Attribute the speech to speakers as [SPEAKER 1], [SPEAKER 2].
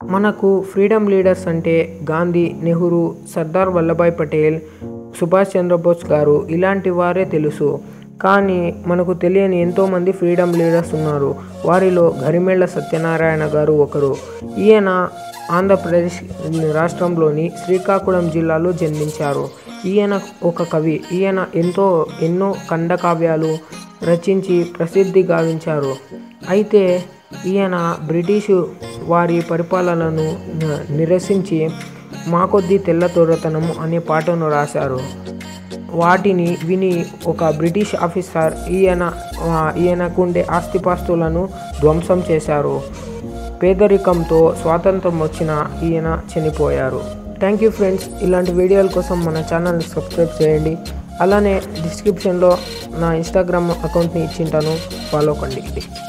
[SPEAKER 1] మనకు freedom leaders అంటే గాంధీ నెహ్రూ సర్దార్ వల్లభాయ్ పటేల్ సుభాష్ చంద్రబోస్ గారు ఇలాంటి వారే తెలుసు కానీ మనకు తెలియని ఎంతోమంది ఫ్రీడమ్ లీడర్స్ ఉన్నారు వారిలో గరిమెళ్ళ సత్యనారాయణ గారు ఒకరు ఈయన ఆంధ్రప్రదేశ్ రాష్ట్రంలోని శ్రీకాకుళం జిల్లాలో జన్మించారు ఈయన ఒక కవి ఈయన ఎంతో ఎన్నో ఖండకావ్యాలు రచించి ప్రసిద్ధి గావించారు అయితే ఈయన బ్రిటిషు వారి పరిపాలనను న- నిరసించి మా కొద్దీ తెల్ల తొరతనము అనే పాటను రాశారు వాటిని విని ఒక బ్రిటిష్ ఆఫీసర్ ఈయన ఆ, ఈయనకుండే ఆస్తిపాస్తులను ధ్వంసం చేశారు పేదరికంతో స్వాతంత్రం వచ్చిన ఈయన చనిపోయారు థ్యాంక్ యూ ఫ్రెండ్స్ ఇలాంటి వీడియోల కోసం మన ఛానల్ని సబ్స్క్రైబ్ చేయండి అలానే డిస్క్రిప్షన్లో నా ఇన్స్టాగ్రామ్ అకౌంట్ని ఇచ్చింటాను ఫాలో కండి